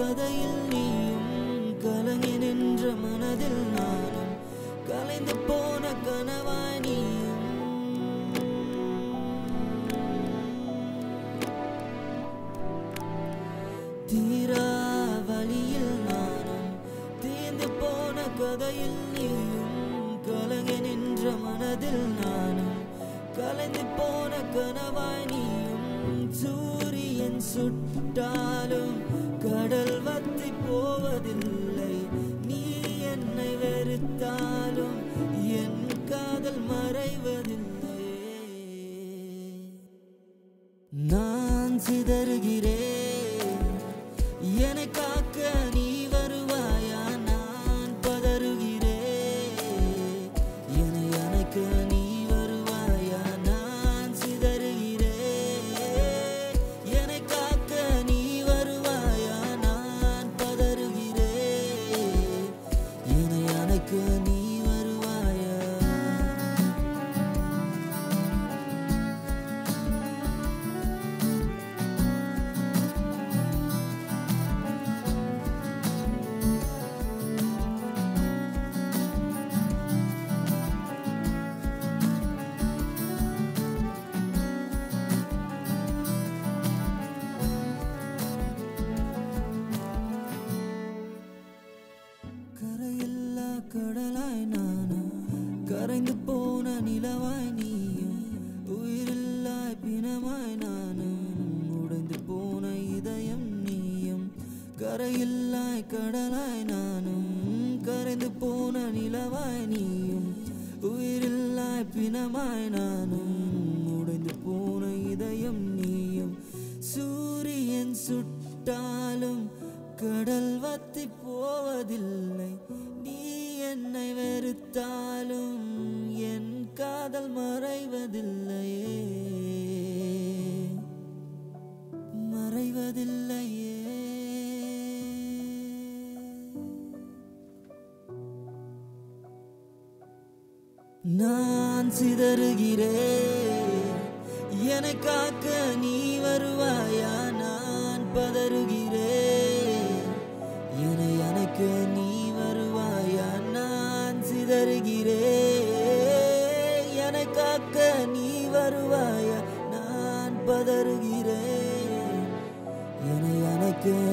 கதையில் நீயும் கலங்கி நின்ற மனதில் நானும் கலைந்து போன கனவாய் நீயும் தீரா வழியில் நானும் தீர்ந்து போன கதையில் நீயும் கலங்கி நின்ற மனதில் நானும் கலைந்து போன கனவாய் நீயும் சூரியன் சுட்டாலும் கடல் வத்தி போவதில்லை நீ என்னை வெறுத்தாலும் என் காதல் மறைவதில்லை நான் சிதறுகிறேன் என்னை காக்க நீ வருவாயா நான் பதறுகிறேன் என்னை அணைக்க நீ வருவாயா நான் சிதறுகிறேன் என்னை காக்க நீ வருவாயா நான் பதறுகிறேன் என்னை அணைக்க நீ வருவாயா கரையில்லா கடலாய் நானும் கரைந்து போன நிலவாய் நீயும் உயிரில்லாய் பிணமாய் நானும் உடைந்து போன இதயம் நீயும் கரையில்லாய் கடலாய் நானும் கரைந்து போன நிலவாய் நீயும் உயிரில்லாய் பிணமாய் நானும் உடைந்து போன இதயம் நீயும் சூரியன் சுட்டாலும் கடல் வத்தி போவதில்லை நீ என்னை வெறுத்தாலும் என் காதல் மறைவதில்லையே மறைவதில்லையே நான் சிதறுகிறேன் என்னை காக்க நீ வருவாயா நான் பதறுகிறேன் என்னை அணைக்க நீ வருவாயா நான் சிதறுகிறேன் என்னை காக்க நீ வருவாயா நான் பதறுகிறேன் என்னை அணைக்க